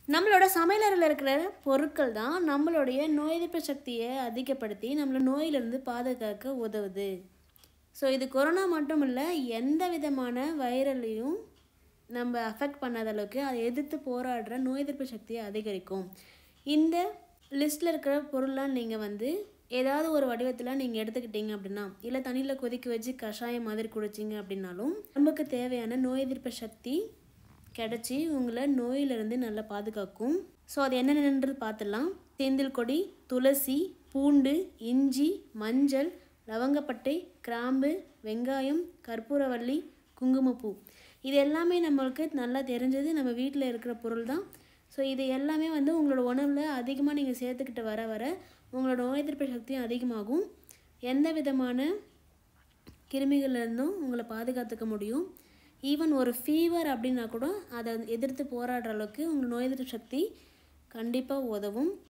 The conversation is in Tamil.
நம்மளோட சமையலறையில் இருக்கிற பொருட்கள் தான் நம்மளுடைய நோய் எதிர்ப்பு சக்தியை அதிகப்படுத்தி நம்மளை நோயிலிருந்து பாதுகாக்க உதவுது ஸோ இது கொரோனா மட்டும் இல்லை எந்த விதமான வைரலையும் நம்ம அஃபெக்ட் பண்ணாத அளவுக்கு அதை எதிர்த்து போராடுற நோய் எதிர்ப்பு சக்தியை அதிகரிக்கும் இந்த லிஸ்ட்டில் இருக்கிற பொருள்லாம் நீங்கள் வந்து ஏதாவது ஒரு வடிவத்தில் நீங்கள் எடுத்துக்கிட்டீங்க அப்படின்னா இல்லை தண்ணியில் கொதிக்க வச்சு கஷாயம் மாதிரி குடிச்சிங்க அப்படின்னாலும் நமக்கு தேவையான நோய் எதிர்ப்பு சக்தி கிடச்சி உங்களை நோயிலிருந்து நல்லா பாதுகாக்கும் ஸோ அது என்னென்னன்றது பார்த்துடலாம் சேந்தில் கொடி துளசி பூண்டு இஞ்சி மஞ்சள் லவங்கப்பட்டை கிராம்பு வெங்காயம் கற்பூரவள்ளி குங்குமப்பூ இது எல்லாமே நம்மளுக்கு நல்லா தெரிஞ்சது நம்ம வீட்டில் இருக்கிற பொருள் தான் ஸோ இது எல்லாமே வந்து உங்களோட உணவில் அதிகமாக நீங்கள் சேர்த்துக்கிட்டு வர வர உங்களோட நோய் எதிர்ப்பு சக்தியும் அதிகமாகும் எந்த விதமான கிருமிகள்லேருந்தும் உங்களை பாதுகாத்துக்க முடியும் ஈவன் ஒரு ஃபீவர் அப்படின்னா கூட அதை எதிர்த்து போராடுற அளவுக்கு உங்கள் நோய் எதிர்ப்பு சக்தி கண்டிப்பாக உதவும்